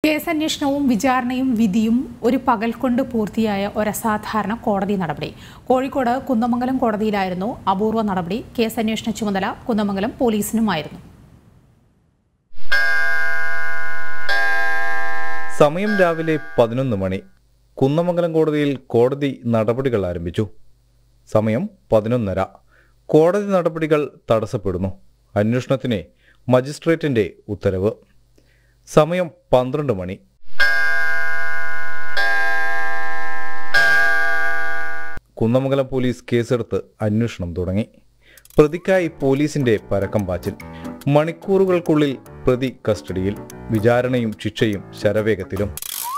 കേസന്വേഷണവും വിചാരണയും വിധിയും ഒരു പകൽ കൊണ്ട് പൂർത്തിയായ ഒരസാധാരണ കോടതി നടപടി കോഴിക്കോട് കുന്നമംഗലം കോടതിയിലായിരുന്നു അപൂർവ നടപടി കേസന്വേഷണ ചുമതല കുന്നമംഗലം പോലീസിനുമായിരുന്നു സമയം രാവിലെ പതിനൊന്ന് മണി കുന്നമംഗലം കോടതിയിൽ കോടതി നടപടികൾ ആരംഭിച്ചു സമയം പതിനൊന്നര കോടതി നടപടികൾ തടസ്സപ്പെടുന്നു അന്വേഷണത്തിന് മജിസ്ട്രേറ്റിന്റെ ഉത്തരവ് സമയം പന്ത്രണ്ട് മണി കുന്നമംഗലം പോലീസ് കേസെടുത്ത് അന്വേഷണം തുടങ്ങി പ്രതിക്കായി പോലീസിന്റെ പരക്കം പാച്ചിൽ മണിക്കൂറുകൾക്കുള്ളിൽ പ്രതി കസ്റ്റഡിയിൽ വിചാരണയും ശിക്ഷയും ശരവേഗത്തിലും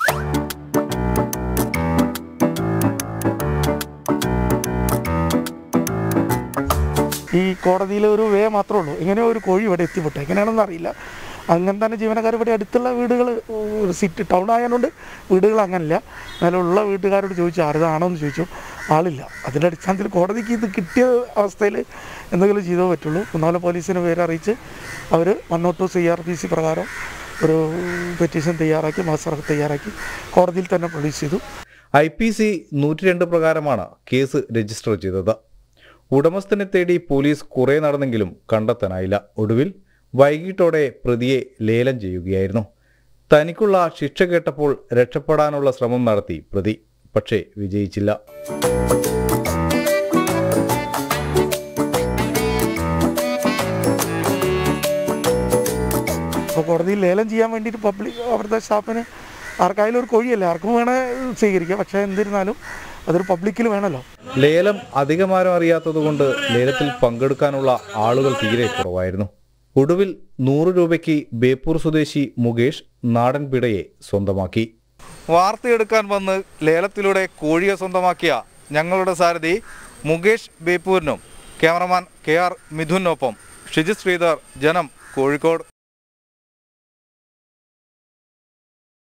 ഈ കോടതിയിൽ ഒരു വേ മാത്രമേ ഉള്ളൂ എങ്ങനെയോ ഒരു കോഴി ഇവിടെ എത്തിപ്പെട്ടു എങ്ങനെയാണെന്ന് അറിയില്ല അങ്ങനെ തന്നെ ജീവനക്കാർ ഇവിടെ അടുത്തുള്ള വീടുകൾ സിറ്റി ടൗൺ ആയതുകൊണ്ട് വീടുകൾ അങ്ങനല്ല നിലവിലുള്ള വീട്ടുകാരോട് ചോദിച്ചു ആരുതാണോ എന്ന് ചോദിച്ചു ആളില്ല അതിൻ്റെ അടിസ്ഥാനത്തിൽ കോടതിക്ക് ഇത് കിട്ടിയ അവസ്ഥയിൽ എന്തെങ്കിലും ചെയ്തേ പറ്റുള്ളൂ കുന്നാല പോലീസിനെ പേര് അറിയിച്ച് അവർ വണ്ണോട്ടു സി ആർ പി സി പ്രകാരം ഒരു പെറ്റീഷൻ തയ്യാറാക്കി മാസ്റ്റർ തയ്യാറാക്കി കോടതിയിൽ തന്നെ പ്രൊഡ്യൂസ് ചെയ്തു ഐ പി സി നൂറ്റി രണ്ട് പ്രകാരമാണ് കേസ് രജിസ്റ്റർ ചെയ്തത് ഉടമസ്ഥനെ തേടി പോലീസ് കുറെ നടന്നെങ്കിലും കണ്ടെത്താനായില്ല ഒടുവിൽ വൈകിട്ടോടെ പ്രതിയെ ലേലം ചെയ്യുകയായിരുന്നു തനിക്കുള്ള ശിക്ഷ കേട്ടപ്പോൾ രക്ഷപ്പെടാനുള്ള ശ്രമം നടത്തി പ്രതി പക്ഷേ വിജയിച്ചില്ല അപ്പോൾ കോടതിയിൽ ലേലം ചെയ്യാൻ വേണ്ടിയിട്ട് പബ്ലിക് അവിടുത്തെ സ്റ്റാഫിന് ആർക്കായാലും ഒരു കോഴിയല്ലേ ആർക്കും വേണേ സ്വീകരിക്കാം പക്ഷേ എന്നിരുന്നാലും അതൊരു പബ്ലിക്കിൽ വേണമല്ലോ ലേലം അധികമാരും അറിയാത്തതുകൊണ്ട് ലേലത്തിൽ പങ്കെടുക്കാനുള്ള ആളുകൾ തീരെ കുറവായിരുന്നു ഒടുവിൽ നൂറ് രൂപയ്ക്ക് ബേപ്പൂർ സ്വദേശി മുകേഷ് നാടൻ പിടയെ സ്വന്തമാക്കി വാർത്തയെടുക്കാൻ വന്ന് ലേലത്തിലൂടെ കോഴിയെ സ്വന്തമാക്കിയ ഞങ്ങളുടെ സാരഥി മുകേഷ് ബേപ്പൂരിനും ക്യാമറമാൻ കെ ആർ മിഥുനൊപ്പം ഷിജി ശ്രീധർ ജനം കോഴിക്കോട്